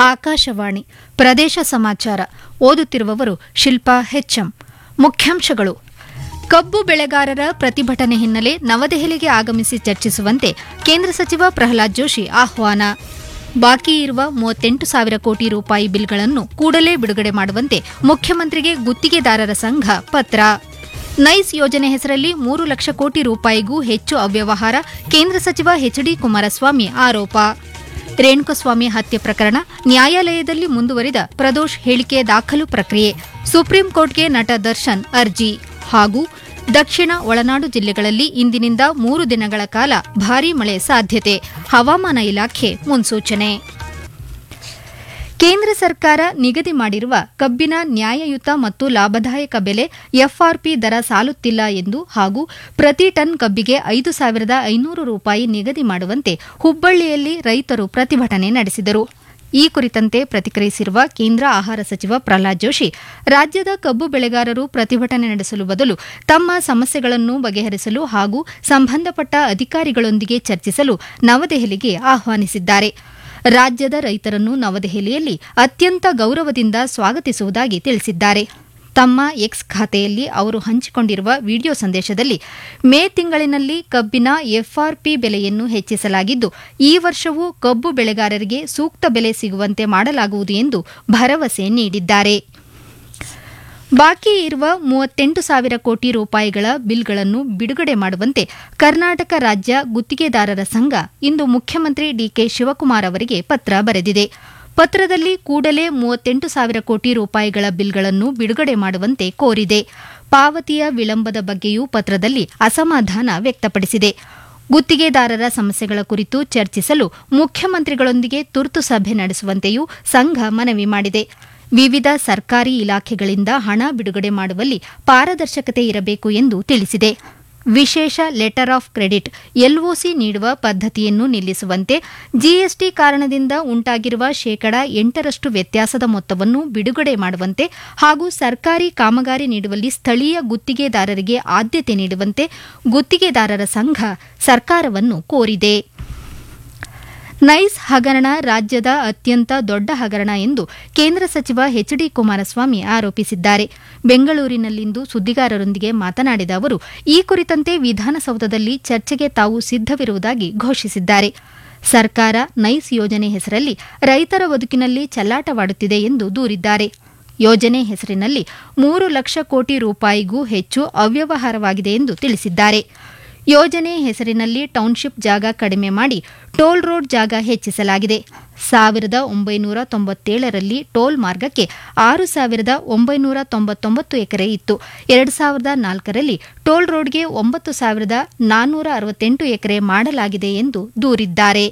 ಆಕಾಶವಾಣಿ ಪ್ರದೇಶ ಸಮಾಚಾರ ಓದುತ್ತಿರುವವರು ಶಿಲ್ಪಾ ಹೆಚ್ಎಂ ಮುಖ್ಯಾಂಶಗಳು ಕಬ್ಬು ಬೆಳೆಗಾರರ ಪ್ರತಿಭಟನೆ ಹಿನ್ನೆಲೆ ನವದೆಹಲಿಗೆ ಆಗಮಿಸಿ ಚರ್ಚಿಸುವಂತೆ ಕೇಂದ್ರ ಸಚಿವ ಪ್ರಹ್ಲಾದ್ ಜೋಶಿ ಆಹ್ವಾನ ಬಾಕಿ ಇರುವ ಮೂವತ್ತೆಂಟು ಸಾವಿರ ಕೋಟಿ ರೂಪಾಯಿ ಬಿಲ್ಗಳನ್ನು ಕೂಡಲೇ ಬಿಡುಗಡೆ ಮಾಡುವಂತೆ ಮುಖ್ಯಮಂತ್ರಿಗೆ ಗುತ್ತಿಗೆದಾರರ ಸಂಘ ಪತ್ರ ನೈಸ್ ಯೋಜನೆ ಹೆಸರಲ್ಲಿ ಮೂರು ಲಕ್ಷ ಕೋಟಿ ರೂಪಾಯಿಗೂ ಹೆಚ್ಚು ಅವ್ಯವಹಾರ ಕೇಂದ್ರ ಸಚಿವ ಎಚ್ಡಿ ಕುಮಾರಸ್ವಾಮಿ ಆರೋಪ ರೇಣುಕಸ್ವಾಮಿ ಹತ್ಯೆ ಪ್ರಕರಣ ನ್ಯಾಯಾಲಯದಲ್ಲಿ ಮುಂದುವರಿದ ಪ್ರದೋಷ್ ಹೇಳಿಕೆ ದಾಖಲು ಪ್ರಕ್ರಿಯೆ ಸುಪ್ರೀಂ ಕೋರ್ಟ್ಗೆ ನಟ ದರ್ಶನ್ ಅರ್ಜಿ ಹಾಗೂ ದಕ್ಷಿಣ ಒಳನಾಡು ಜಿಲ್ಲೆಗಳಲ್ಲಿ ಇಂದಿನಿಂದ ಮೂರು ದಿನಗಳ ಕಾಲ ಭಾರೀ ಮಳೆ ಸಾಧ್ಯತೆ ಹವಾಮಾನ ಇಲಾಖೆ ಮುನ್ಸೂಚನೆ ಕೇಂದ್ರ ಸರ್ಕಾರ ನಿಗದಿ ಮಾಡಿರುವ ಕಬ್ಬಿನ ನ್ಯಾಯಯುತ ಮತ್ತು ಲಾಭದಾಯಕ ಬೆಲೆ ಎಫ್ಆರ್ಪಿ ದರ ಸಾಲುತ್ತಿಲ್ಲ ಎಂದು ಹಾಗೂ ಪ್ರತಿ ಟನ್ ಕಬ್ಬಿಗೆ ಐದು ಸಾವಿರದ ಐನೂರು ರೂಪಾಯಿ ನಿಗದಿ ಮಾಡುವಂತೆ ಹುಬ್ಬಳ್ಳಿಯಲ್ಲಿ ರೈತರು ಪ್ರತಿಭಟನೆ ನಡೆಸಿದರು ಈ ಕುರಿತಂತೆ ಪ್ರತಿಕ್ರಿಯಿಸಿರುವ ಕೇಂದ್ರ ಆಹಾರ ಸಚಿವ ಪ್ರಹ್ಲಾದ್ ಜೋಶಿ ರಾಜ್ಯದ ಕಬ್ಬು ಬೆಳೆಗಾರರು ಪ್ರತಿಭಟನೆ ನಡೆಸಲು ಬದಲು ತಮ್ಮ ಸಮಸ್ಯೆಗಳನ್ನು ಬಗೆಹರಿಸಲು ಹಾಗೂ ಸಂಬಂಧಪಟ್ಟ ಅಧಿಕಾರಿಗಳೊಂದಿಗೆ ಚರ್ಚಿಸಲು ನವದೆಹಲಿಗೆ ಆಹ್ವಾನಿಸಿದ್ದಾರೆ ರಾಜ್ಯದ ರೈತರನ್ನು ನವದೆಹಲಿಯಲ್ಲಿ ಅತ್ಯಂತ ಗೌರವದಿಂದ ಸ್ವಾಗತಿಸುವುದಾಗಿ ತಿಳಿಸಿದ್ದಾರೆ ತಮ್ಮ ಎಕ್ಸ್ ಖಾತೆಯಲ್ಲಿ ಅವರು ಹಂಚಿಕೊಂಡಿರುವ ವಿಡಿಯೋ ಸಂದೇಶದಲ್ಲಿ ಮೇ ತಿಂಗಳಿನಲ್ಲಿ ಕಬ್ಬಿನ ಎಫ್ಆರ್ಪಿ ಬೆಲೆಯನ್ನು ಹೆಚ್ಚಿಸಲಾಗಿದ್ದು ಈ ವರ್ಷವೂ ಕಬ್ಬು ಬೆಳೆಗಾರರಿಗೆ ಸೂಕ್ತ ಬೆಲೆ ಸಿಗುವಂತೆ ಮಾಡಲಾಗುವುದು ಎಂದು ಭರವಸೆ ನೀಡಿದ್ದಾರೆ ಬಾಕಿ ಇರುವ ಮೂವತ್ತೆಂಟು ಸಾವಿರ ಕೋಟಿ ರೂಪಾಯಿಗಳ ಬಿಲ್ಗಳನ್ನು ಬಿಡುಗಡೆ ಮಾಡುವಂತೆ ಕರ್ನಾಟಕ ರಾಜ್ಯ ಗುತ್ತಿಗೆದಾರರ ಸಂಘ ಇಂದು ಮುಖ್ಯಮಂತ್ರಿ ಡಿಕೆ ಶಿವಕುಮಾರ್ ಅವರಿಗೆ ಪತ್ರ ಬರೆದಿದೆ ಪತ್ರದಲ್ಲಿ ಕೂಡಲೇ ಮೂವತ್ತೆಂಟು ಸಾವಿರ ಕೋಟಿ ರೂಪಾಯಿಗಳ ಬಿಲ್ಗಳನ್ನು ಬಿಡುಗಡೆ ಮಾಡುವಂತೆ ಕೋರಿದೆ ಪಾವತಿಯ ವಿಳಂಬದ ಬಗ್ಗೆಯೂ ಪತ್ರದಲ್ಲಿ ಅಸಮಾಧಾನ ವ್ಯಕ್ತಪಡಿಸಿದೆ ಗುತ್ತಿಗೆದಾರರ ಸಮಸ್ಯೆಗಳ ಕುರಿತು ಚರ್ಚಿಸಲು ಮುಖ್ಯಮಂತ್ರಿಗಳೊಂದಿಗೆ ತುರ್ತು ಸಭೆ ನಡೆಸುವಂತೆಯೂ ಸಂಘ ಮನವಿ ಮಾಡಿದೆ ವಿವಿಧ ಸರ್ಕಾರಿ ಇಲಾಖೆಗಳಿಂದ ಹಣ ಬಿಡುಗಡೆ ಮಾಡುವಲ್ಲಿ ಪಾರದರ್ಶಕತೆ ಇರಬೇಕು ಎಂದು ತಿಳಿಸಿದೆ ವಿಶೇಷ ಲೆಟರ್ ಆಫ್ ಕ್ರೆಡಿಟ್ ಎಲ್ಒಸಿ ನೀಡುವ ಪದ್ದತಿಯನ್ನು ನಿಲ್ಲಿಸುವಂತೆ ಜಿಎಸ್ಟಿ ಕಾರಣದಿಂದ ಉಂಟಾಗಿರುವ ಶೇಕಡ ಎಂಟರಷ್ಟು ವ್ಯತ್ಯಾಸದ ಮೊತ್ತವನ್ನು ಬಿಡುಗಡೆ ಮಾಡುವಂತೆ ಹಾಗೂ ಸರ್ಕಾರಿ ಕಾಮಗಾರಿ ನೀಡುವಲ್ಲಿ ಸ್ಥಳೀಯ ಗುತ್ತಿಗೆದಾರರಿಗೆ ಆದ್ಯತೆ ನೀಡುವಂತೆ ಗುತ್ತಿಗೆದಾರರ ಸಂಘ ಸರ್ಕಾರವನ್ನು ಕೋರಿದೆ ನೈಸ್ ಹಗರಣ ರಾಜ್ಯದ ಅತ್ಯಂತ ದೊಡ್ಡ ಹಗರಣ ಎಂದು ಕೇಂದ್ರ ಸಚಿವ ಎಚ್ಡಿ ಕುಮಾರಸ್ವಾಮಿ ಆರೋಪಿಸಿದ್ದಾರೆ ಬೆಂಗಳೂರಿನಲ್ಲಿಂದು ಸುದ್ದಿಗಾರರೊಂದಿಗೆ ಮಾತನಾಡಿದ ಅವರು ಈ ಕುರಿತಂತೆ ವಿಧಾನಸೌಧದಲ್ಲಿ ಚರ್ಚೆಗೆ ತಾವು ಸಿದ್ದವಿರುವುದಾಗಿ ಘೋಷಿಸಿದ್ದಾರೆ ಸರ್ಕಾರ ನೈಸ್ ಯೋಜನೆ ಹೆಸರಲ್ಲಿ ರೈತರ ಬದುಕಿನಲ್ಲಿ ಚೆಲ್ಲಾಟವಾಡುತ್ತಿದೆ ಎಂದು ದೂರಿದ್ದಾರೆ ಯೋಜನೆ ಹೆಸರಿನಲ್ಲಿ ಮೂರು ಲಕ್ಷ ಕೋಟಿ ರೂಪಾಯಿಗೂ ಹೆಚ್ಚು ಅವ್ಯವಹಾರವಾಗಿದೆ ಎಂದು ತಿಳಿಸಿದ್ದಾರೆ ಯೋಜನೆ ಹೆಸರಿನಲ್ಲಿ ಟೌನ್ಶಿಪ್ ಜಾಗ ಕಡಿಮೆ ಮಾಡಿ ಟೋಲ್ ರೋಡ್ ಜಾಗ ಹೆಚ್ಚಿಸಲಾಗಿದೆ ಸಾವಿರದ ಒಂಬೈನೂರ ತೊಂಬತ್ತೇಳರಲ್ಲಿ ಟೋಲ್ ಮಾರ್ಗಕ್ಕೆ ಆರು ಸಾವಿರದ ಒಂಬೈನೂರ ತೊಂಬತ್ತೊಂಬತ್ತು ಎಕರೆ ಇತ್ತು ಎರಡು ಸಾವಿರದ ನಾಲ್ಕರಲ್ಲಿ ಟೋಲ್ ರೋಡ್ಗೆ ಒಂಬತ್ತು ಸಾವಿರದ ನಾನ್ನೂರ ಅರವತ್ತೆಂಟು ಎಕರೆ ಮಾಡಲಾಗಿದೆ ಎಂದು ದೂರಿದ್ದಾರೆ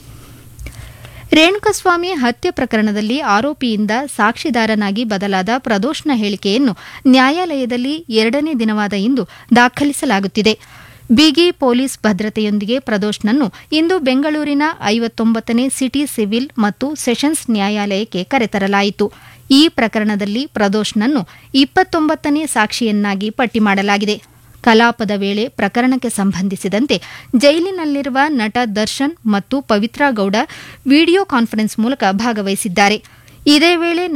ರೇಣುಕಸ್ವಾಮಿ ಹತ್ಯೆ ಪ್ರಕರಣದಲ್ಲಿ ಆರೋಪಿಯಿಂದ ಸಾಕ್ಷಿದಾರನಾಗಿ ಬದಲಾದ ಪ್ರದೋಷ್ನ ಹೇಳಿಕೆಯನ್ನು ನ್ಯಾಯಾಲಯದಲ್ಲಿ ಎರಡನೇ ದಿನವಾದ ಇಂದು ದಾಖಲಿಸಲಾಗುತ್ತಿದೆ ಬಿಗಿ ಪೊಲೀಸ್ ಭದ್ರತೆಯೊಂದಿಗೆ ಪ್ರದೋಷ್ನನ್ನು ಇಂದು ಬೆಂಗಳೂರಿನ ಐವತ್ತೊಂಬತ್ತನೇ ಸಿಟಿ ಸಿವಿಲ್ ಮತ್ತು ಸೆಷನ್ಸ್ ನ್ಯಾಯಾಲಯಕ್ಕೆ ಕರೆತರಲಾಯಿತು ಈ ಪ್ರಕರಣದಲ್ಲಿ ಪ್ರದೋಷ್ನನ್ನು ಇಪ್ಪತ್ತೊಂಬತ್ತನೇ ಸಾಕ್ಷಿಯನ್ನಾಗಿ ಪಟ್ಟಿ ಮಾಡಲಾಗಿದೆ ಕಲಾಪದ ವೇಳೆ ಪ್ರಕರಣಕ್ಕೆ ಸಂಬಂಧಿಸಿದಂತೆ ಜೈಲಿನಲ್ಲಿರುವ ನಟ ದರ್ಶನ್ ಮತ್ತು ಪವಿತ್ರಾ ಗೌಡ ವಿಡಿಯೋ ಕಾನ್ಫರೆನ್ಸ್ ಮೂಲಕ ಭಾಗವಹಿಸಿದ್ದಾರೆ ಇದೇ ವೇಳೆ